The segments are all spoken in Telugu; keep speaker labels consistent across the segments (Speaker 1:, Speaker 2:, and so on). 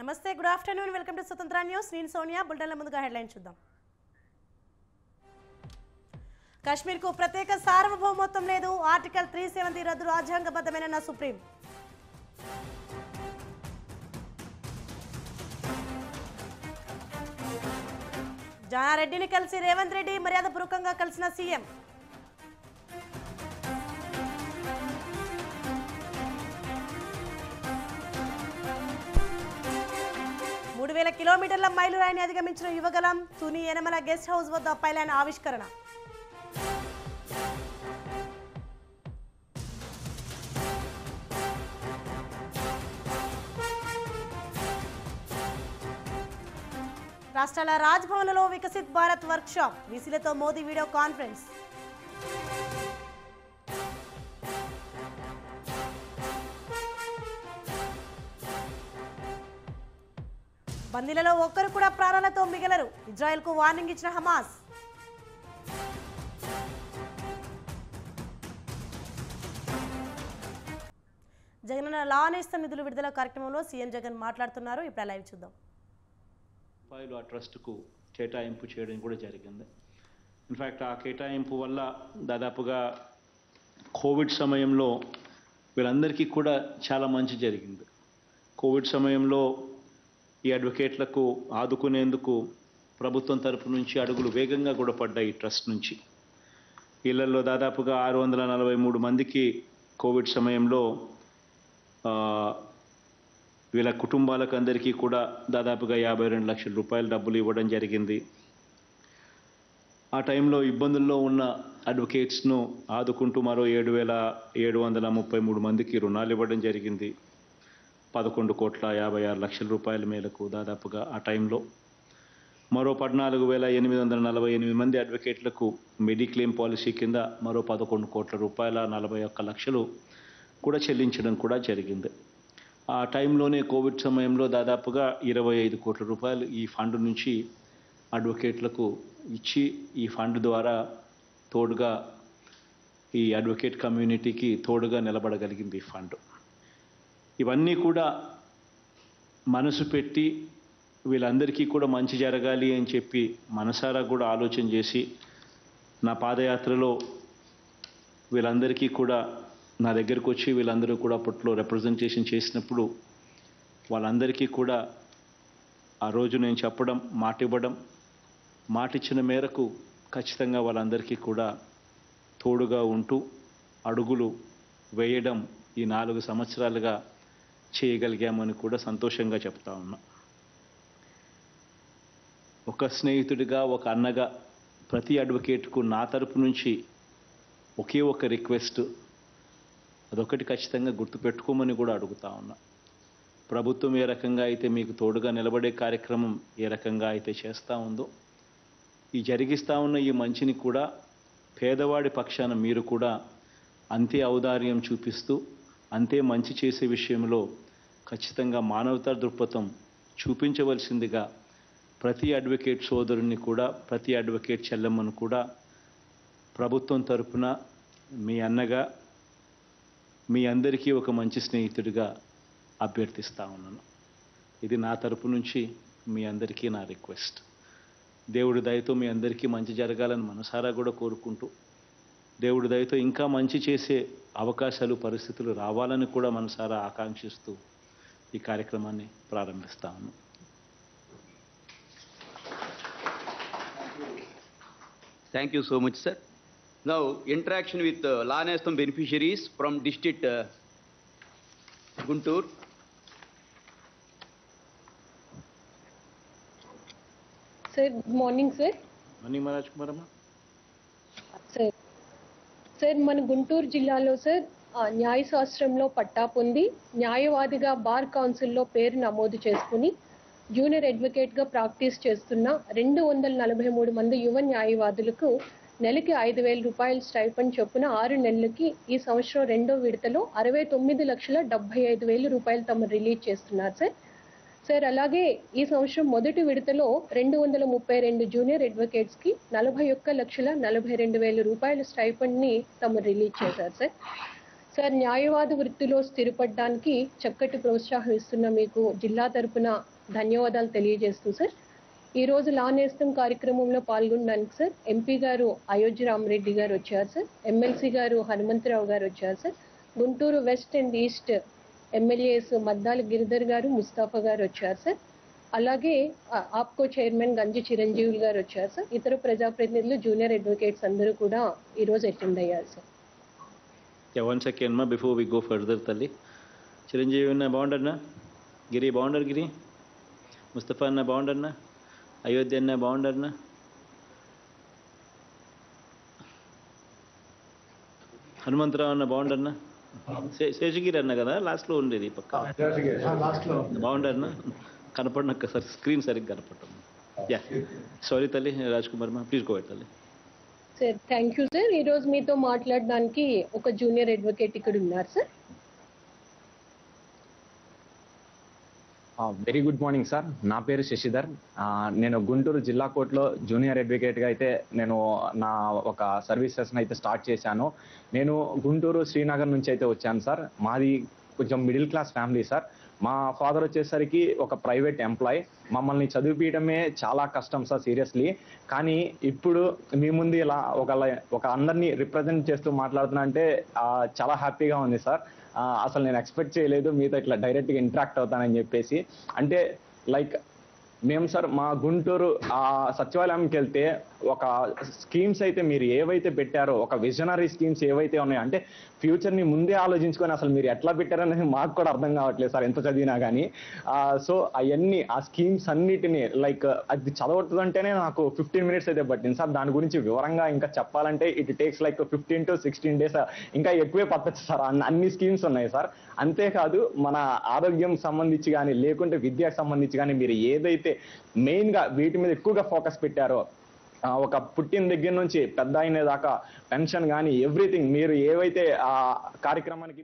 Speaker 1: నమస్తే good afternoon welcome to Swatantra news నేను సోనియా బులెటిన్ల ముందుగా హెడ్లైన్ చూద్దాం కాశ్మీర్కు ప్రత్యేక సార్వభౌమత్వం లేదు ఆర్టికల్ త్రీ సెవెంటీ రద్దు రాజ్యాంగబద్ధమైన సుప్రీం జానారెడ్డిని కలిసి రేవంత్ రెడ్డి మర్యాదపూర్వకంగా కలిసిన సీఎం మూడు వేల కిలోమీటర్ల మైలురాయిని అధిగమించిన యువగలం తుని యనమల గెస్ట్ హౌస్ వద్ద పైలైన్ ఆవిష్కరణ రాష్ట్రాల రాజ్భవన్లో వికసిత్ భారత్ వర్క్షాప్ వీసీలతో మోదీ వీడియో కాన్ఫరెన్స్ బందీలలో ఒక్కరు కూడా ప్రాణాలతో మిగలరు ఇజ్రాయెల్కు వార్నింగ్ ఇచ్చిన హమాస్ జగనన్న లా నేస్తం నిధులు విడుదల కార్యక్రమంలో సీఎం జగన్ మాట్లాడుతున్నారు ఇప్పుడు లైవ్ చూద్దాం
Speaker 2: రూపాయలు ఆ ట్రస్ట్కు కేటాయింపు చేయడం కూడా జరిగింది ఇన్ఫ్యాక్ట్ ఆ కేటాయింపు వల్ల దాదాపుగా కోవిడ్ సమయంలో వీళ్ళందరికీ కూడా చాలా మంచి జరిగింది కోవిడ్ సమయంలో ఈ అడ్వకేట్లకు ఆదుకునేందుకు ప్రభుత్వం తరపు నుంచి అడుగులు వేగంగా కూడా పడ్డాయి ఈ ట్రస్ట్ నుంచి ఇళ్లలో దాదాపుగా ఆరు వందల నలభై మూడు మందికి కోవిడ్ సమయంలో ఆ, వీళ్ళ కుటుంబాలకు అందరికీ కూడా దాదాపుగా యాభై రెండు లక్షల రూపాయల డబ్బులు ఇవ్వడం జరిగింది ఆ టైంలో ఇబ్బందుల్లో ఉన్న అడ్వకేట్స్ను ఆదుకుంటూ మరో ఏడు వేల ఏడు వందల ముప్పై మూడు మందికి రుణాలు ఇవ్వడం జరిగింది పదకొండు కోట్ల యాభై ఆరు లక్షల రూపాయల మేరకు దాదాపుగా ఆ టైంలో మరో పద్నాలుగు వేల ఎనిమిది వందల నలభై ఎనిమిది మంది అడ్వకేట్లకు మెడిక్లెయిమ్ పాలసీ కింద మరో పదకొండు కోట్ల రూపాయల నలభై ఒక్క లక్షలు కూడా చెల్లించడం కూడా జరిగింది ఆ టైంలోనే కోవిడ్ సమయంలో దాదాపుగా ఇరవై ఐదు కోట్ల రూపాయలు ఈ ఫండ్ నుంచి అడ్వకేట్లకు ఇచ్చి ఈ ఫండ్ ద్వారా తోడుగా ఈ అడ్వకేట్ కమ్యూనిటీకి తోడుగా నిలబడగలిగింది ఈ ఫండ్ ఇవన్నీ కూడా మనసు పెట్టి వీళ్ళందరికీ కూడా మంచి జరగాలి అని చెప్పి మనసారా కూడా ఆలోచన చేసి నా పాదయాత్రలో వీళ్ళందరికీ కూడా నా దగ్గరకు వచ్చి వీళ్ళందరూ కూడా అప్పట్లో రిప్రజెంటేషన్ చేసినప్పుడు వాళ్ళందరికీ కూడా ఆ రోజు నేను చెప్పడం మాట ఇవ్వడం మాట ఇచ్చిన మేరకు ఖచ్చితంగా వాళ్ళందరికీ కూడా తోడుగా ఉంటూ అడుగులు వేయడం ఈ నాలుగు సంవత్సరాలుగా చేయగలిగామని కూడా సంతోషంగా చెప్తా ఉన్నా ఒక స్నేహితుడిగా ఒక అన్నగా ప్రతి అడ్వకేట్కు నా తరపు నుంచి ఒకే ఒక రిక్వెస్ట్ అదొకటి ఖచ్చితంగా గుర్తుపెట్టుకోమని కూడా అడుగుతా ఉన్నా ప్రభుత్వం ఏ రకంగా అయితే మీకు తోడుగా నిలబడే కార్యక్రమం ఏ రకంగా అయితే చేస్తూ ఉందో ఈ జరిగిస్తూ ఉన్న ఈ మంచిని కూడా పేదవాడి పక్షాన మీరు కూడా అంతే ఔదార్యం చూపిస్తూ అంతే మంచి చేసే విషయంలో ఖచ్చితంగా మానవతా దృక్పథం చూపించవలసిందిగా ప్రతి అడ్వకేట్ సోదరుని కూడా ప్రతి అడ్వకేట్ చెల్లెమ్మను కూడా ప్రభుత్వం తరపున మీ అన్నగా మీ అందరికీ ఒక మంచి స్నేహితుడిగా అభ్యర్థిస్తా ఉన్నాను ఇది నా తరపు నుంచి మీ అందరికీ నా రిక్వెస్ట్ దేవుడి దయతో మీ అందరికీ మంచి జరగాలని మనసారా కూడా కోరుకుంటూ దేవుడి దయతో ఇంకా మంచి చేసే అవకాశాలు పరిస్థితులు రావాలని కూడా మనసారా ఆకాంక్షిస్తూ ఈ కార్యక్రమాన్ని ప్రారంభిస్తా ఉన్నాను
Speaker 3: Thank you so much, sir. Now, interaction with uh, Lanestam beneficiaries from district uh, Guntur.
Speaker 4: Sir good morning sir
Speaker 2: Mani Maharaj Kumaramma
Speaker 4: sir sir మన గుంటూరు జిల్లాలో సార్ ఆ, న్యాయశాస్త్రంలో పట్టా పొంది న్యాయవాదిగా బార్ కౌన్సిల్లో పేరు నమోదు చేసుకుని జూనియర్ అడ్వకేట్గా ప్రాక్టీస్ చేస్తున్న రెండు వందల నలభై మూడు మంది యువ న్యాయవాదులకు నెలకి ఐదు వేల రూపాయల స్టైఫండ్ చొప్పున ఆరు నెలలకి ఈ సంవత్సరం రెండో విడతలో అరవై తొమ్మిది లక్షల డెబ్బై ఐదు వేల రూపాయలు తమ రిలీజ్ చేస్తున్నారు సార్ సార్ అలాగే ఈ సంవత్సరం మొదటి విడతలో రెండు వందల ముప్పై రెండు జూనియర్ అడ్వకేట్స్ కి నలభై ఒక్క లక్షల నలభై రెండు వేల రూపాయల స్టైఫండ్ ని తమ రిలీజ్ చేశారు సార్ సార్ న్యాయవాద వృత్తిలో స్థిరపడడానికి చక్కటి ప్రోత్సాహం ఇస్తున్న మీకు జిల్లా తరపున ధన్యవాదాలు తెలియజేస్తూ సార్ ఈ రోజు లా నేస్తం కార్యక్రమంలో పాల్గొనడానికి సార్ ఎంపీ గారు అయోధ్య రామరెడ్డి గారు వచ్చారు సార్ ఎమ్మెల్సీ గారు హనుమంతరావు గారు వచ్చారు sir Guntur west and east MLAs Maddala Giridhar గారు ముస్తాఫా గారు వచ్చారు సార్ అలాగే ఆ, ఆప్కో చైర్మన్ గంజి చిరంజీవి గారు వచ్చారు సార్ ఇతర ప్రజాప్రతినిధులు జూనియర్ అడ్వకేట్స్ అందరూ కూడా ఈ రోజు అటెండ్ అయ్యారు సార్
Speaker 2: యా వన్ సెకండ్ మా బిఫోర్ వి గో ఫర్దర్ తల్లి చిరంజీవి అన్న బాగుండన్నా గిరి బాగుండరు గిరి ముస్తఫా అన్న బాగుండన్నా అయోధ్య అన్న బాగుండన్నా హనుమంతరావు అన్న బాగుండన్నా శే శేషగిరి అన్న కదా లాస్ట్లో ఉండేది ఈ పక్క బాగుండన్నా కనపడినాక సార్ స్క్రీన్ సరిగ్గా కనపడటం యా సారీ తల్లి రాజ్ కుమార్ మా ప్లీజ్ గో తల్లి
Speaker 4: సార్ థ్యాంక్ యూ సార్ ఈ రోజు మీతో మాట్లాడడానికి ఒక జూనియర్ అడ్వకేట్ ఇక్కడ ఉన్నారు sir
Speaker 5: very good morning sir నా పేరు శశిధర్ ఆ, నేను గుంటూరు జిల్లా కోర్టులో జూనియర్ అడ్వకేట్గా అయితే నేను నా ఒక సర్వీసెస్ని అయితే స్టార్ట్ చేశాను నేను గుంటూరు శ్రీనగర్ నుంచి అయితే వచ్చాను సార్ మాది కొంచెం మిడిల్ క్లాస్ ఫ్యామిలీ సార్ మా ఫాదర్ వచ్చేసరికి ఒక ప్రైవేట్ ఎంప్లాయ్ మమ్మల్ని చదివిపించడమే చాలా కష్టం సార్ సీరియస్లీ కానీ ఇప్పుడు మీ ముందు ఇలా ఒక ఒక అందరినీ రిప్రజెంట్ చేస్తూ మాట్లాడుతున్నా అంటే ఆ, చాలా హ్యాపీగా ఉంది సార్ ఆ, అసలు నేను ఎక్స్పెక్ట్ చేయలేదు మీతో ఇట్లా డైరెక్ట్గా ఇంటరాక్ట్ అవుతానని చెప్పేసి అంటే లైక్ మేము సార్ మా గుంటూరు ఆ సచివాలయంకి వెళ్తే ఒక స్కీమ్స్ అయితే మీరు ఏవైతే పెట్టారో ఒక విజనరీ స్కీమ్స్ ఏవైతే ఉన్నాయో అంటే ఫ్యూచర్ని ముందే ఆలోచించుకొని అసలు మీరు ఎట్లా పెట్టారనేది మాకు కూడా అర్థం కావట్లేదు సార్ ఎంత చదివినా కానీ సో అవన్నీ ఆ స్కీమ్స్ అన్నిటిని లైక్ అది చదవట్లంటేనే నాకు ఫిఫ్టీన్ మినిట్స్ అయితే పట్టింది సార్ దాని గురించి వివరంగా ఇంకా చెప్పాలంటే it takes like fifteen to sixteen days ఇంకా ఎక్కువే పట్టచ్చు సార్ అన్ని- అన్ని స్కీమ్స్ ఉన్నాయి సార్ అంతేకాదు మన ఆరోగ్యం సంబంధించి కానీ లేకుంటే విద్యకు సంబంధించి కానీ మీరు ఏదైతే మెయిన్గా వీటి మీద ఎక్కువగా ఫోకస్ పెట్టారో ఆ, ఒక పుట్టిన దగ్గర నుంచి పెద్ద అయిన దాకా పెన్షన్ కానీ ఎవ్రీథింగ్ మీరు ఏవైతే ఆ కార్యక్రమానికి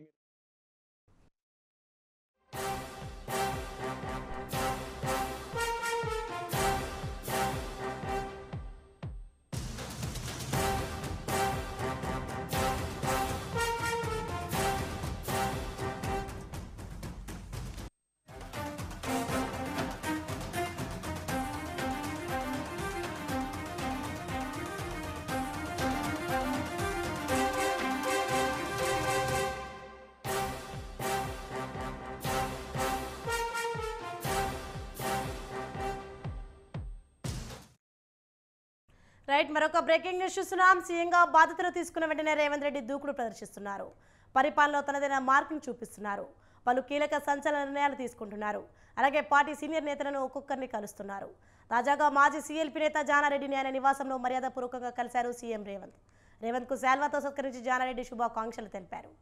Speaker 1: రైట్ మరొక బ్రేకింగ్ న్యూస్ చూస్తున్నాం సీఎంగా బాధ్యతలు తీసుకున్న వెంటనే రేవంత్ రెడ్డి దూకుడు ప్రదర్శిస్తున్నారు పరిపాలనలో తనదైన మార్కును చూపిస్తున్నారు పలు కీలక సంచలన నిర్ణయాలు తీసుకుంటున్నారు అలాగే పార్టీ సీనియర్ నేతలను ఒక్కొక్కరిని కలుస్తున్నారు తాజాగా మాజీ సీఎల్పీ నేత జానారెడ్డిని ఆయన నివాసంలో మర్యాదపూర్వకంగా కలిశారు సీఎం రేవంత్ రేవంత్కు శాల్వాతో సత్కరించి జానారెడ్డి శుభాకాంక్షలు తెలిపారు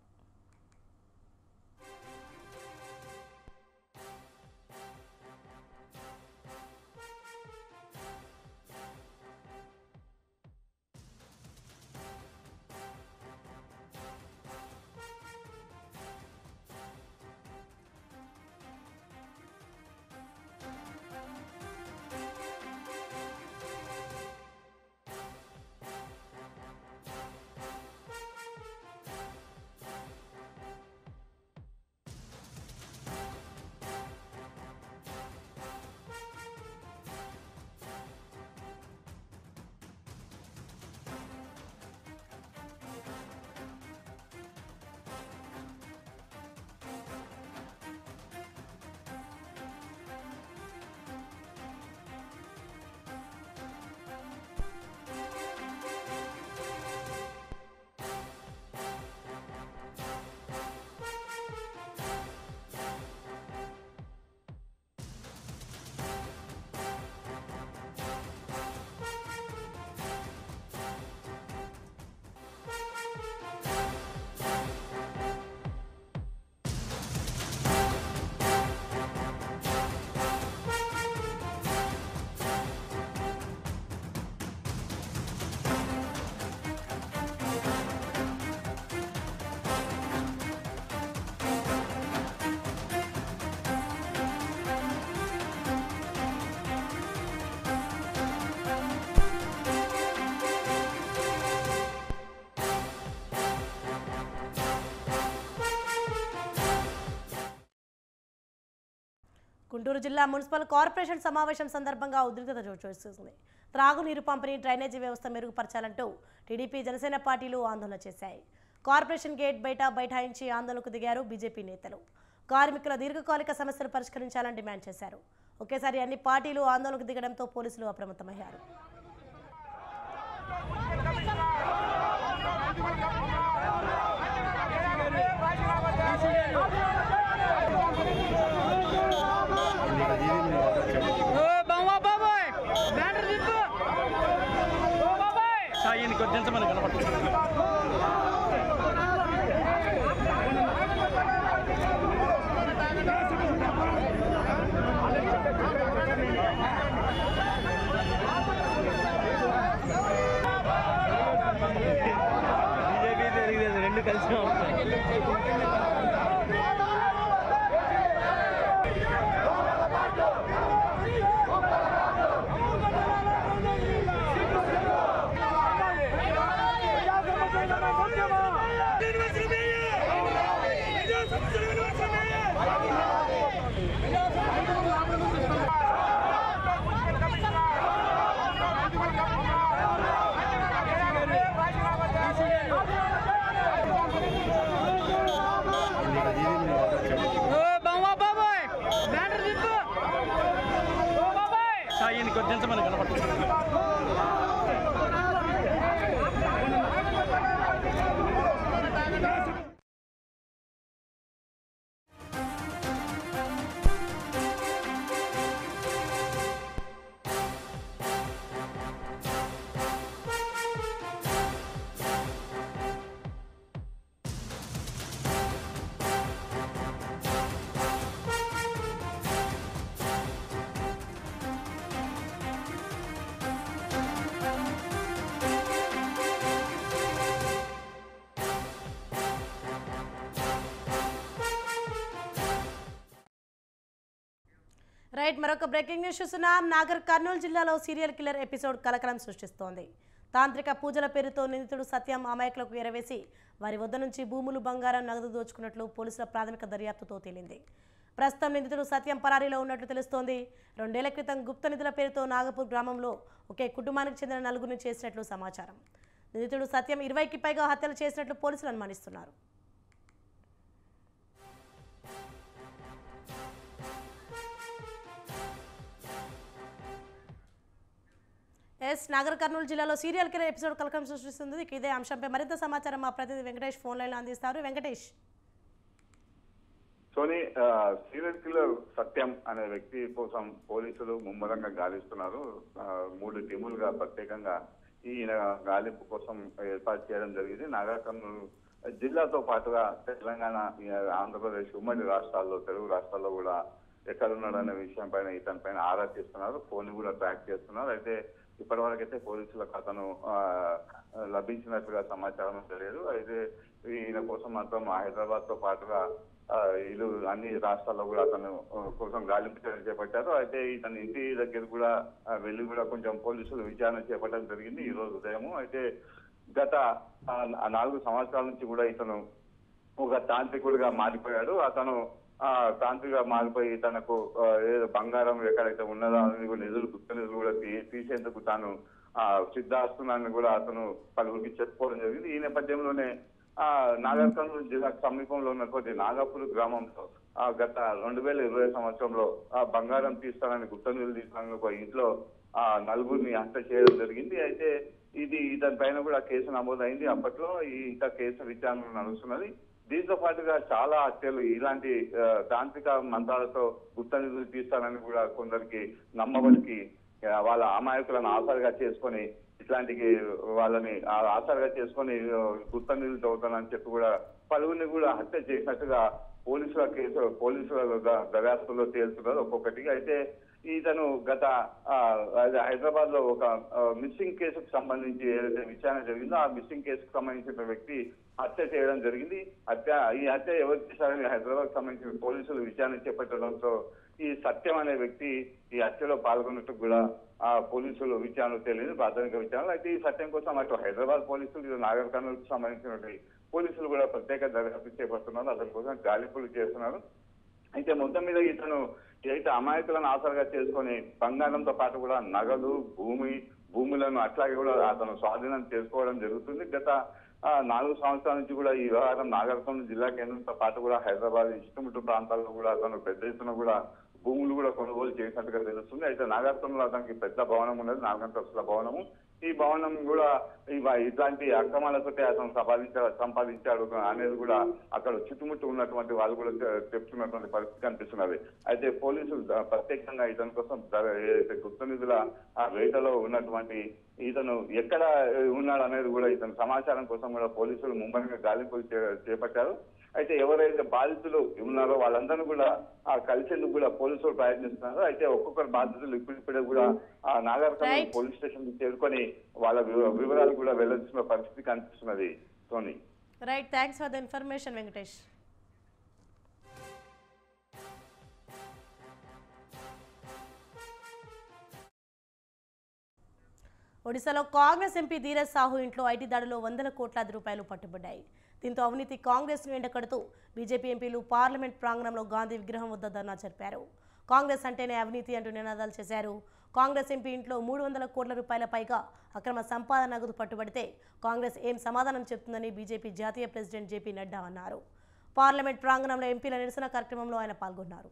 Speaker 1: గుంటూరు జిల్లా మున్సిపల్ కార్పొరేషన్ సమావేశం సందర్భంగా ఉద్రిక్తత చోటు చేసుకుంది త్రాగునీరు పంపిణీ డ్రైనేజీ వ్యవస్థ మెరుగుపరచాలంటూ టీడీపీ జనసేన పార్టీలు ఆందోళన చేశాయి కార్పొరేషన్ గేట్ బయట బైఠాయించి ఆందోళనకు దిగారు బీజేపీ నేతలు కార్మికుల దీర్ఘకాలిక సమస్యలు పరిష్కరించాలని డిమాండ్ చేశారు ఒకేసారి అన్ని పార్టీలు ఆందోళనకు దిగడంతో పోలీసులు అప్రమత్తమయ్యారు
Speaker 6: సాయిని కొద్దించ మనకు కనపడుతుంది బీజేపీ తెలుగుదేశం రెండు కలిసి ఉంటాయి సాయిని కొద్దించ మనకు కనపడుతుంది
Speaker 1: రైట్ మరొక బ్రేకింగ్ న్యూస్ చూస్తున్నాం నాగర్ కర్నూలు జిల్లాలో సీరియల్ కిల్లర్ ఎపిసోడ్ కలకలం సృష్టిస్తోంది తాంత్రిక పూజల పేరుతో నిందితుడు సత్యం అమాయకులకు ఎరవేసి వారి వద్ద నుంచి భూములు బంగారం నగదు దోచుకున్నట్లు పోలీసుల ప్రాథమిక దర్యాప్తుతో తేలింది ప్రస్తుతం నిందితుడు సత్యం పరారీలో ఉన్నట్లు తెలుస్తోంది రెండేళ్ల క్రితం గుప్త నిధుల పేరుతో నాగపూర్ గ్రామంలో ఒకే కుటుంబానికి చెందిన నలుగురిని చేసినట్లు సమాచారం నిందితుడు సత్యం ఇరవైకి పైగా హత్యలు చేసినట్లు పోలీసులు అనుమానిస్తున్నారు ఎస్ నాగర్ కర్నూలు జిల్లాలో సీరియల్ కిల్లర్ ఎపిసోడ్ కలకం సృష్టిస్తుంది ఇక ఇదే అంశంపై మరింత సమాచారం మా ప్రతినిధి వెంకటేష్ ఫోన్ లైన్లో అందిస్తారు వెంకటేష్
Speaker 7: సోనీ సీరియల్ కిల్లర్ సత్యం అనే వ్యక్తి కోసం పోలీసులు ముమ్మరంగా గాలిస్తున్నారు ఆ, మూడు టీములుగా ప్రత్యేకంగా ఈయన గాలింపు కోసం ఏర్పాటు చేయడం జరిగింది నాగర్ కర్నూలు జిల్లాతో పాటుగా తెలంగాణ ఈ ఆంధ్రప్రదేశ్ ఉమ్మడి రాష్ట్రాల్లో తెలుగు రాష్ట్రాల్లో కూడా ఎక్కడున్నాడు అనే విషయం పైన ఇతని పైన ఆరా తీస్తున్నారు ఫోన్ కూడా ట్రాక్ చేస్తున్నారు అయితే ఇప్పటి వరకు అయితే పోలీసులకు అతను ఆ, లభించినట్టుగా సమాచారం తెలియదు అయితే ఈయన కోసం మాత్రం హైదరాబాద్ తో పాటుగా ఆ, ఇరు అన్ని రాష్ట్రాల్లో కూడా అతను ఆ, కోసం గాలింపు చర్యలు చేపట్టారు అయితే ఇతని ఇంటి దగ్గర కూడా ఆ, వెళ్ళి కూడా కొంచెం పోలీసులు విచారణ చేపట్టడం జరిగింది ఈ రోజు ఉదయం అయితే గత ఆ, నాలుగు సంవత్సరాల నుంచి కూడా ఇతను ఒక తాంత్రికుడిగా మారిపోయాడు అతను ఆ తాంత్రిగా మారిపోయి తనకు ఆ, ఏదో బంగారం ఎక్కడైతే ఉన్నదో అది కూడా నిధులు గుప్త నిధులు కూడా తీ- తీసేందుకు తాను ఆ సిద్ధాస్తున్నాన్ని కూడా అతను పలువురికి చెప్పుకోవడం జరిగింది ఈ నేపథ్యంలోనే ఆ నాగర్ కర్నూలు జిల్లాకు సమీపంలో ఉన్నటువంటి నాగపూర్ గ్రామంలో ఆ గత రెండు వేల ఇరవై సంవత్సరంలో ఆ బంగారం తీస్తానని గుప్త నిధులు తీస్తానని ఒక ఇంట్లో ఆ నలుగురిని హత్య చేయడం జరిగింది అయితే ఇది దాని పైన కూడా కేసు నమోదైంది అప్పట్లో ఈ ఇంకా కేసు విచారణ నడుస్తున్నది దీంతో పాటుగా చాలా హత్యలు ఇలాంటి ఆ, తాంత్రిక మంత్రాలతో గుప్త నిధులు తీస్తానని కూడా కొందరికి నమ్మబలికి ఆ, వాళ్ళ అమాయకులను ఆసరిగా చేసుకొని ఇట్లాంటి వాళ్ళని ఆ ఆసరిగా చేసుకొని ఆ, గుప్త నిధులు చదువుతానని చెప్పి కూడా పలువురిని కూడా హత్య చేసినట్టుగా పోలీసుల కేసు పోలీసుల ద- దర్యాప్తులో తేలుతున్నారు ఒక్కొక్కటిగా అయితే ఇతను గత ఆ, అదే హైదరాబాద్ లో ఒక మిస్సింగ్ కేసుకు సంబంధించి ఏదైతే విచారణ జరిగిందో ఆ మిస్సింగ్ కేసుకు సంబంధించిన వ్యక్తి హత్య చేయడం జరిగింది హత్య ఈ హత్య ఎవరు చేశారని హైదరాబాద్ సంబంధించిన పోలీసులు విచారణ చేపట్టడంతో ఈ సత్యం అనే వ్యక్తి ఈ హత్యలో పాల్గొన్నట్టు కూడా ఆ పోలీసులు విచారణ తెలియదు ప్రాథమిక విచారణ అయితే ఈ సత్యం కోసం అటు హైదరాబాద్ పోలీసులు ఇటు నాగర్ కర్నూలుకు సంబంధించినటువంటి పోలీసులు కూడా ప్రత్యేక దర్యాప్తు చేపడుతున్నారు అతని కోసం గాలింపులు చేస్తున్నారు అయితే మొత్తం మీద ఇతను ఏదైతే అమాయకులను ఆసరగా చేసుకొని బంగారంతో పాటు కూడా నగలు భూమి భూములను అట్లాగే కూడా అతను స్వాధీనం చేసుకోవడం జరుగుతుంది గత ఆ, నాలుగు సంవత్సరాల నుంచి కూడా ఈ వ్యవహారం నాగరికం జిల్లా కేంద్రంతో పాటు కూడా హైదరాబాద్ ఇష్టముట్టు ప్రాంతాల్లో కూడా అతను పెద్ద ఎత్తున కూడా భూములు కూడా కొనుగోలు చేసినట్టుగా తెలుస్తుంది అయితే నాగరికంలో అతనికి పెద్ద భవనం ఉన్నది నాలుగంతస్తుల భవనము ఈ భవనం కూడా ఇవ- ఇట్లాంటి అక్రమాలతోటి అతను సంపాదించాడు సంపాదించాడు అనేది కూడా అక్కడ చుట్టుముట్టు ఉన్నటువంటి వాళ్ళు కూడా చె- చెప్తున్నటువంటి పరిస్థితి కనిపిస్తున్నది అయితే పోలీసులు ద- ప్రత్యేకంగా ఇతని కోసం ద- ఏదైతే గుప్త నిధుల ఆ వేటలో ఉన్నటువంటి ఇతను ఎక్కడ ఉన్నాడు అనేది కూడా ఇతని సమాచారం కోసం కూడా పోలీసులు ముమ్మరంగా గాలింపులు చే- చేపట్టారు అయితే ఎవరైతే బాధితులు ఉన్నారో వాళ్ళందరినీ కూడా ఆ కలిసేందుకు కూడా పోలీసులు ప్రయత్నిస్తున్నారు అయితే ఒక్కొక్కరు బాధితులు ఇప్పుడిప్పుడే కూడా ఆ నాగరికం
Speaker 1: Right.
Speaker 7: పోలీస్ స్టేషన్ కి చేరుకొని వాళ్ళ వివ- వివరాలు కూడా వెల్లడిస్తున్న పరిస్థితి కనిపిస్తున్నది Soni
Speaker 1: right thanks for the information Venkatesh ఒడిశాలో కాంగ్రెస్ ఎంపీ ధీరజ్ సాహు ఇంట్లో ఐటీ దాడిలో వందల కోట్లాది రూపాయలు పట్టుబడ్డాయి దీంతో అవినీతి కాంగ్రెస్ను ఎండకడుతూ బీజేపీ ఎంపీలు పార్లమెంట్ ప్రాంగణంలో గాంధీ విగ్రహం వద్ద ధర్నా జరిపారు కాంగ్రెస్ అంటేనే అవినీతి అంటూ నినాదాలు చేశారు కాంగ్రెస్ ఎంపీ ఇంట్లో మూడు వందల కోట్ల రూపాయల పైగా అక్రమ సంపాదన నగదు పట్టుబడితే కాంగ్రెస్ ఏం సమాధానం చెప్తుందని బీజేపీ జాతీయ ప్రెసిడెంట్ జేపీ నడ్డా అన్నారు పార్లమెంట్ ప్రాంగణంలో ఎంపీల నిరసన కార్యక్రమంలో ఆయన పాల్గొన్నారు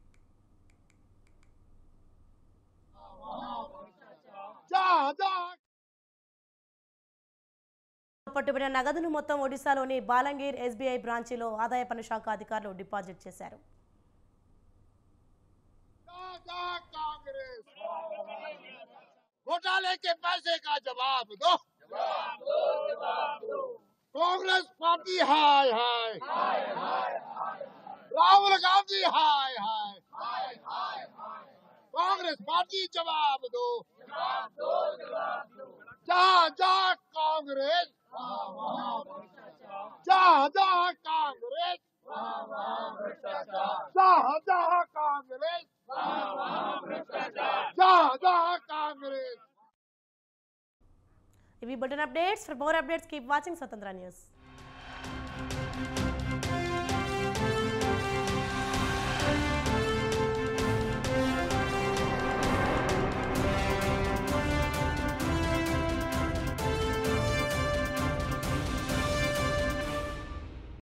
Speaker 1: పట్టుబడిన నగదును మొత్తం ఒడిశాలోని బాలంగీర్ ఎస్బీఐ బ్రాంచీలో ఆదాయ పన్ను శాఖ అధికారులు డిపాజిట్ చేశారు
Speaker 8: कांग्रेस घोटाले के पैसे का जवाब दो कांग्रेस पार्टी हाय हाय राहुल गांधी हाय हाय कांग्रेस पार्टी जवाब दो जहाँ जहाँ कांग्रेस जहाँ जहाँ कांग्रेस जहाँ जहाँ कांग्रेस जहाँ जहाँ कांग्रेस
Speaker 1: ఇవి bulletin updates for more updates keep watching Swatantra news